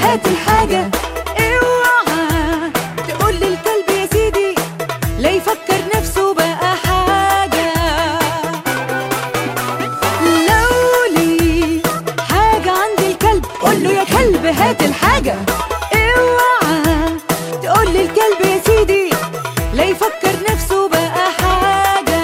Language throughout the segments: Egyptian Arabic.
هات الحاجة اوعى تقول للكلب يا سيدي لا يفكر نفسه بقى حاجة لو لي حاجة عند الكلب قول له يا كلب هات الحاجة اوعى تقول للكلب يا سيدي لا يفكر نفسه بقى حاجة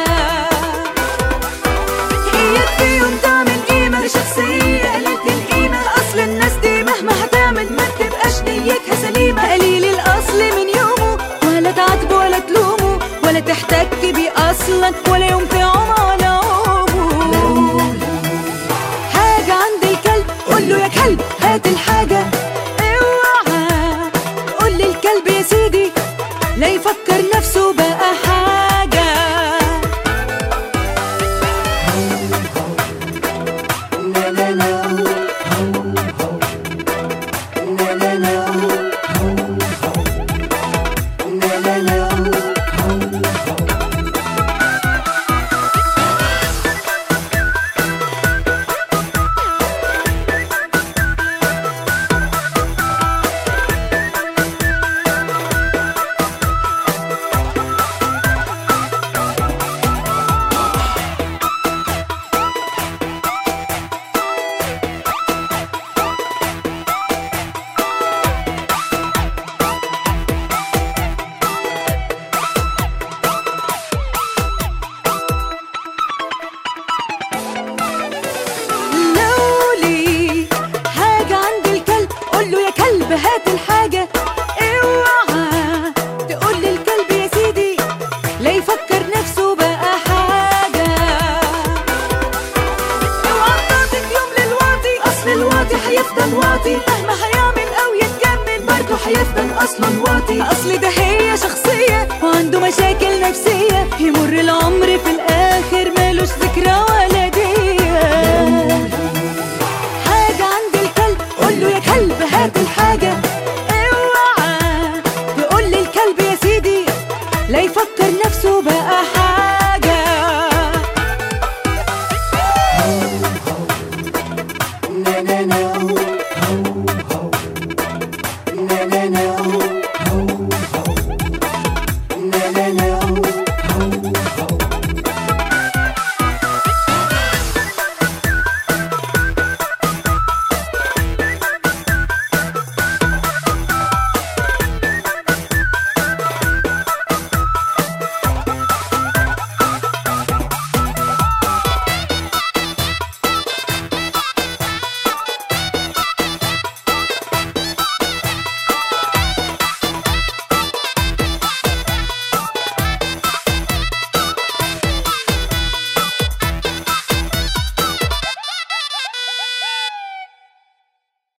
اياك فيهم تعمل قيمة لشخصية قليلة القيمة أصل الناس دي مهما هتعمل ما تبقاش نيتها سليمة قليل الأصل من يومه ولا تعاتبه ولا تلومه ولا تحتك بيه أصلا ولا يوم تعوم على عومه حاجة عند الكلب قول له يا كلب هات الحاجة اوعى قول للكلب يا سيدي لا يفكر نفسه بقى حاجة لو لي حاجة عند الكلب قول له يا كلب هات الحاجة اوعى تقول للكلب يا سيدي لا يفكر نفسه بقى حاجة اوعى تعطيك يوم للواطي اصل الواطي هيفضل واطي مهما هيعمل او يتجمل برضه هيفضل اصلا واطي اصل ده هي شخصية وعنده مشاكل نفسية يمر العمر في الاخر مالوش ذكرى ولا دية